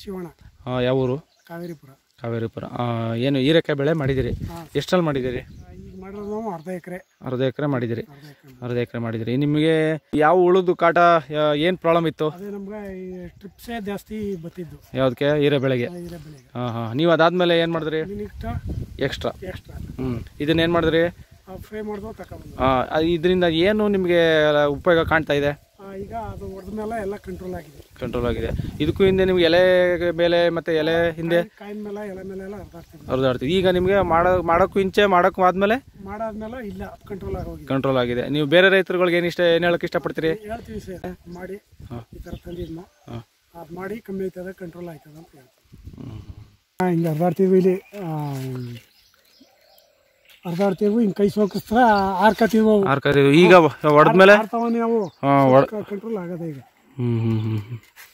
ಶಿವಣ್ಣ ಹಾಂ ಯಾವ ಊರು ಕಾವೇರಿಪುರ ಕಾವೇರಿಪುರ ಆ, ಏನು ಹೀರೆಕಾಯಿ ಬೆಳೆ ಮಾಡಿದಿರಿ ಹಾಂ. ಎಷ್ಟಲ್ಲಿ ಮಾಡಿದಿರಿ ಈಗ ಮಾಡಿರೋದು ನಾವು ಅರ್ಧ ಎಕರೆ ಅರ್ಧ ಎಕರೆ ಮಾಡಿದಿರಿ ಅರ್ಧ ಎಕರೆ ಅರ್ಧ ಎಕರೆ ಮಾಡಿದಿರಿ ನಿಮಗೆ ಯಾವ ಉಳುದು ಕಾಟ ಏನು ಪ್ರಾಬ್ಲಮ್ ಇತ್ತು ಅದೇ ನಮ್ಗೆ ಈ ಟ್ರಿಪ್ಸೇ ಜಾಸ್ತಿ ಬತ್ತಿದ್ದು ಯಾವುದಕ್ಕೆ ಹೀರೆ ಬೆಳೆಗೆ ಹೀರೆ ಬೆಳೆಗೆ ಹಾಂ ಹಾಂ ನೀವು ಅದಾದಮೇಲೆ ಏನು ಮಾಡಿದ್ರಿ ಕ್ಲಿನಿಕ್ಟ ಎಕ್ಸ್ಟ್ರಾ ಎಕ್ಸ್ಟ್ರಾ ಹ್ಞೂ ಇದನ್ನ ಏನು ಮಾಡಿದ್ರಿ ಫ್ರೈ ಮಾಡಿದ್ವು ತಗೊಬಂದು ಇದರಿಂದ ಏನು ನಿಮಗೆ ಉಪಯೋಗ ಕಾಣ್ತಾ ಇದೆ ಈಗ ಅದು ಹೊಡೆದ ಮೇಲೆ ಎಲ್ಲ ಕಂಟ್ರೋಲ್ ಆಗಿದೆ ಕಂಟ್ರೋಲ್ ಆಗಿದೆ ಇದಕ್ಕೂ ಹಿಂದೆ ನಿಮ್ಗೆ ಎಲೆ ಮೇಲೆ ಮತ್ತು ಎಲೆ ಹಿಂದೆ ಕಾಯಿನ ಮೇಲೆ ಎಲೆ ಮೇಲೆ ಎಲ್ಲ ಹರಿದಾಡ್ತಿದ್ವಿ ಹರಿದಾಡ್ತೀವಿ ಈಗ ನಿಮಗೆ ಮಾಡೋ ಮಾಡೋಕ್ಕೂ ಇಂಚೆ ಮಾಡೋಕ್ಕೂ ಆದಮೇಲೆ ಮಾಡಾದ್ಮೇಲೆ ಇಲ್ಲ ಕಂಟ್ರೋಲ್ ಆಗೋಗಿದೆ ಕಂಟ್ರೋಲ್ ಆಗಿದೆ ನೀವು ಬೇರೆ ರೈತರುಗಳಿಗೆ ಏನು ಇಷ್ಟ ಏನು ಹೇಳಕ್ಕೆ ಇಷ್ಟಪಡ್ತೀರಿ ಹೇಳ್ತೀವಿ ಸರ್ ಮಾಡಿ ಹಾಂ. ಈ ಥರ ತಂದಿದ್ನು ಹಾಂ. ಅದು ಮಾಡಿ ಕಮ್ಮಿ ಆಯ್ತದ ಕಂಟ್ರೋಲ್ ಆಯ್ತದ ಅಂತ ಹೇಳ್ತೀವಿ ಹಿಂಗೆ ಹರಿದಾಡ್ತೀವಿ ಇಲ್ಲಿ ಹರಿದಾಡ್ತೀವಿ ಹಿಂಗೆ ಕೈ ಸೋಕಿಸ್ತಾ ಆರ್ಕತೀವಿ ಅವು ಆರ್ಕರಿ ಈಗ ಹೊಡೆದ್ಮೇಲೆ ಆಡ್ತಾವ ನಾವು ಹಾಂ ಹೊಡ್ ಕಂಟ್ರೋಲ್ ಆಗದೆ ಈಗ ಹ್ಞೂ ಹ್ಞೂ ಹ್ಞೂ ಹ್ಞೂ